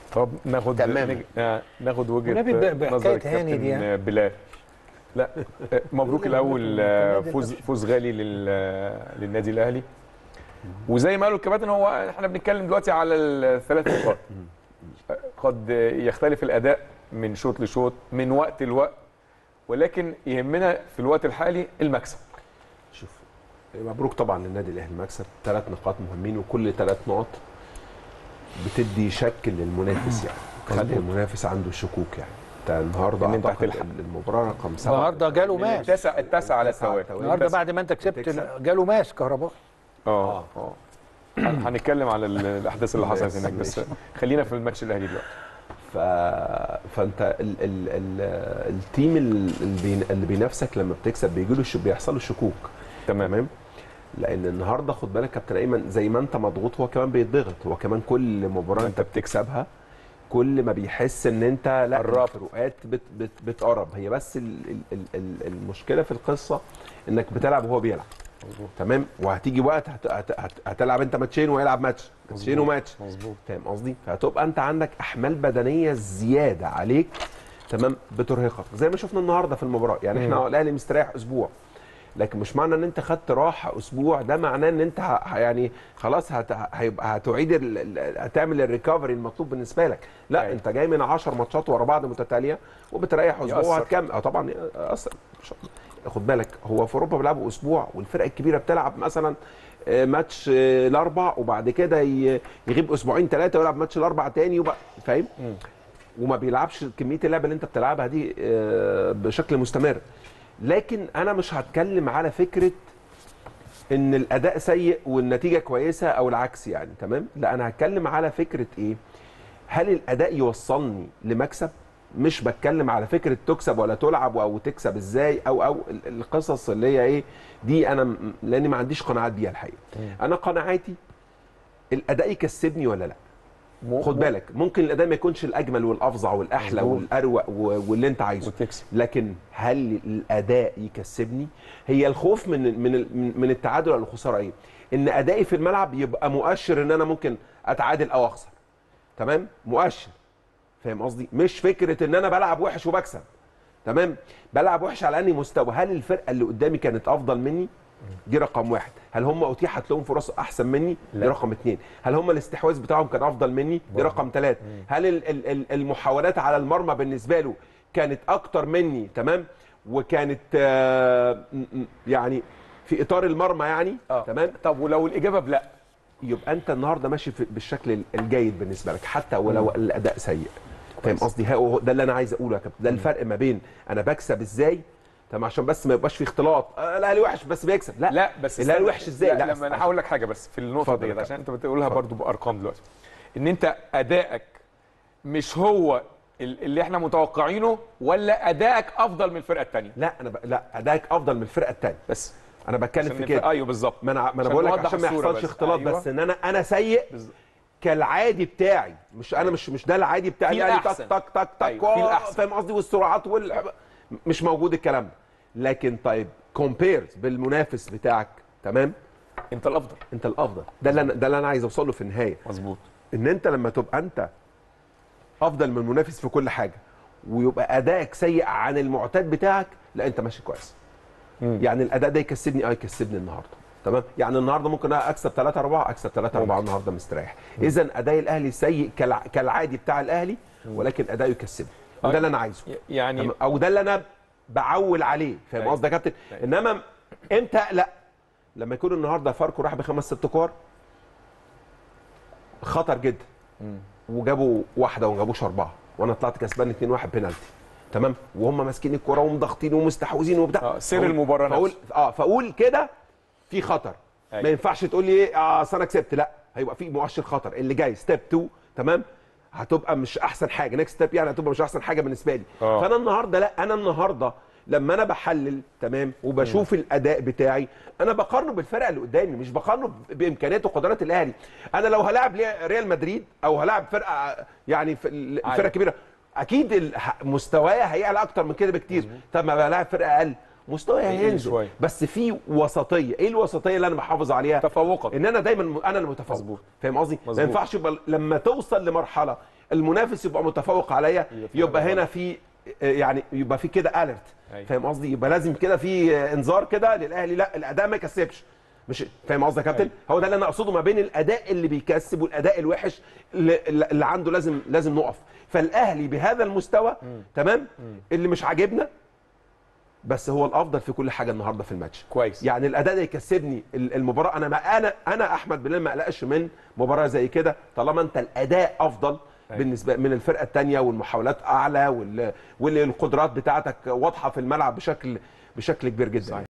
طب ناخد تماما. نج... آه، ناخد وجهه ونبي ب- بحكاية نظر هاني الكابتن دي، ها؟ بلال لا آه، مبروك الاول آه، فوز فوز غالي لل... للنادي الاهلي وزي ما قالوا الكباتن هو احنا بنتكلم دلوقتي على الثلاث نقاط آه، قد يختلف الاداء من شوط لشوط من وقت لوقت ولكن يهمنا في الوقت الحالي المكسب شوف مبروك طبعا للنادي الاهلي المكسب ثلاث نقاط مهمين وكل ثلاث نقط بتدي شك للمنافس يعني تخلي المنافس عنده شكوك يعني انت النهارده إن أنت اعتقد هتلحق. المباراه رقم سبعه النهارده جاله من ماس التاسع التاسع على التاسع على التوالي التوالي. النهارده التاسع. بعد ما انت كسبت تكسب. جاله ماس كهرباء اه اه هن- هنتكلم على ال- الاحداث اللي حصلت ماشي، هناك بس ماشي. خلينا في الماتش الاهلي دلوقتي ف... فانت ال... ال... ال... التيم ال- اللي, بين... اللي بينافسك لما بتكسب بيجي له ش... بيحصل له شكوك تمام تمام لان النهارده خد بالك كابتن ايمن زي ما انت مضغوط هو كمان بيتضغط هو كمان كل مباراه انت بتكسبها كل ما بيحس ان انت لا قربت. الفروقات بت بت بتقرب هي بس ال ال ال ال المشكله في القصه انك بتلعب وهو بيلعب تمام وهتيجي وقت هت هت هت هتلعب انت ماتشين وهيلعب ماتش ماتشين وماتش مظبوط فاهم قصدي فهتبقى انت عندك احمال بدنيه زياده عليك تمام بترهقك زي ما شفنا النهارده في المباراه يعني احنا الاهلي مستريح اسبوع لكن مش معنى ان انت خدت راحه اسبوع ده معناه ان انت ه- يعني خلاص هت... هيبقى هتعيد ال... ال- هتعمل الريكفري المطلوب بالنسبه لك لا أيوة. انت جاي من 10 ماتشات ورا بعض متتاليه وبتريح اسبوع يأثر. وهتكمل اه طبعا يأثر مش- خد بالك هو في اوروبا بيلعبوا اسبوع والفرق الكبيره بتلعب مثلا آه، ماتش آه، الاربع وبعد كده ي- يغيب اسبوعين ثلاثه ويلعب ماتش الاربع تاني وبقى فاهم وما بيلعبش كميه اللعب اللي انت بتلعبها دي آه، بشكل مستمر لكن انا مش هتكلم على فكره ان الاداء سيء والنتيجه كويسه او العكس يعني تمام لا انا هتكلم على فكره ايه هل الاداء يوصلني لمكسب مش بتكلم على فكره تكسب ولا تلعب او تكسب ازاي او او ال- القصص اللي هي ايه دي انا م- لاني ما عنديش قناعات بيها الحقيقه انا قناعاتي الاداء يكسبني ولا لا خد بالك ممكن الاداء ما يكونش الاجمل والافظع والاحلى مظبوط. والاروق و- واللي انت عايزه وتكسب لكن هل الاداء يكسبني هي الخوف من من من- من التعادل او الخساره ايه ان ادائي في الملعب يبقى مؤشر ان انا ممكن اتعادل او اخسر تمام مؤشر فاهم قصدي مش فكره ان انا بلعب وحش وبكسب تمام بلعب وحش على اني مستوى هل الفرقه اللي قدامي كانت افضل مني دي رقم واحد هل هم اتيحت لهم فرص احسن مني دي لا. رقم اثنين هل هم الاستحواذ بتاعهم كان افضل مني دي رقم ثلاثة هل ال- ال- ال- المحاولات على المرمى بالنسبه له كانت اكتر مني تمام وكانت آه، م- م- يعني في اطار المرمى يعني آه. تمام طب ولو الاجابه بلا يبقى انت النهارده ماشي في- بالشكل الجيد بالنسبه لك حتى ولو الاداء سيء فاهم قصدي هو ده اللي انا عايز اقوله يا كابتن ده الفرق ما بين انا بكسب ازاي تمام عشان بس ما يبقاش في اختلاط آه، الاهلي وحش بس بيكسب لا لا بس الاهلي استنى. وحش ازاي لا, لا لما انا هقول لك حاجه بس في النقطه اتفضل يا ديت كابتن. عشان انت بتقولها اتفضل. برضو بارقام دلوقتي ان انت ادائك مش هو ال- اللي احنا متوقعينه ولا ادائك افضل من الفرقه الثانيه لا انا ب... لا ادائك افضل من الفرقه الثانيه بس انا بتكلم عشان في الفرقة- كده ايوه بالظبط ما انا ما انا عشان بقول لك نوضح عشان ما الصورة يحصلش بس. اختلاط أيوة. بس ان انا انا سيء بالظبط. كالعادي بتاعي مش انا مش مش ده العادي بتاعي في يعني تك الأحسن. تك تك تك أيوة، في آه، الأحسن. فاهم قصدي والسرعات وال مش موجود الكلام ده لكن طيب كومبيرز بالمنافس بتاعك تمام انت الافضل انت الافضل ده اللي انا ده اللي انا عايز اوصل له في النهايه مظبوط ان انت لما تبقى انت افضل من المنافس في كل حاجه ويبقى ادائك سيء عن المعتاد بتاعك لا انت ماشي كويس مم. يعني الاداء ده يكسبني اه يكسبني النهارده تمام يعني النهارده ممكن اكسب 3 4 اكسب 3 4 النهارده مستريح اذا اداء الاهلي سيء كالع... كالعادي بتاع الاهلي ولكن اداؤه يكسبني وده اللي انا عايزه يعني تمام؟ او ده اللي انا بعول عليه فاهم أيوة. قصدي يا كابتن أيوة. انما امتى لا لما يكون النهارده فاركو راح بخمس ست كور خطر جدا وجابوا واحده وما جابوش اربعه وانا طلعت كسبان 2 1 بينالتي تمام وهم ماسكين الكوره ومضغطين ومستحوذين وبتاع آه، سر فأقول- المباراة فاقول نفسه. اه فاقول كده في خطر أيوة. ما ينفعش تقول لي ايه اه أصل انا كسبت لا هيبقى في مؤشر خطر اللي جاي ستيب 2 تمام هتبقى مش احسن حاجه نكست ستيب يعني هتبقى مش احسن حاجه بالنسبه لي آه. فانا النهارده لا انا النهارده لما انا بحلل تمام وبشوف الاداء بتاعي انا بقارنه بالفرقه اللي قدامي مش بقارنه ب- بامكانيات وقدرات الاهلي انا لو هلاعب لي- ريال مدريد او هلاعب فرقه يعني في ال- عالي. فرقه كبيره اكيد ال- ه- مستوايا هيعلى اكتر من كده بكتير طب ما بلاعب فرقه اقل مستواي هيقل هينزل شوية. بس في وسطيه ايه الوسطيه اللي انا بحافظ عليها تفوقك ان انا دايما م- انا المتفوق مظبوط. فاهم قصدي ما مظبوط. ينفعش يبقى لما توصل لمرحله المنافس يبقى متفوق عليا يبقى في يبقى حاجة هنا غلط. في يعني يبقى في كده اليرت أيوة. فاهم قصدي يبقى لازم كده في انذار كده للاهلي لا الاداء ما يكسبش مش فاهم قصدي يا كابتن أيوة. هو ده اللي انا اقصده ما بين الاداء اللي بيكسب والاداء الوحش اللي, اللي عنده لازم لازم نقف فالاهلي بهذا المستوى تمام اللي مش عاجبنا بس هو الافضل في كل حاجه النهارده في الماتش كويس يعني الاداء ده يكسبني ال- المباراه انا ما انا انا احمد بلال ما اقلقش من مباراه زي كده طالما انت الاداء افضل أيوة. بالنسبه من الفرقه الثانيه والمحاولات اعلى وال- والقدرات بتاعتك واضحه في الملعب بشكل بشكل كبير جدا صحيح.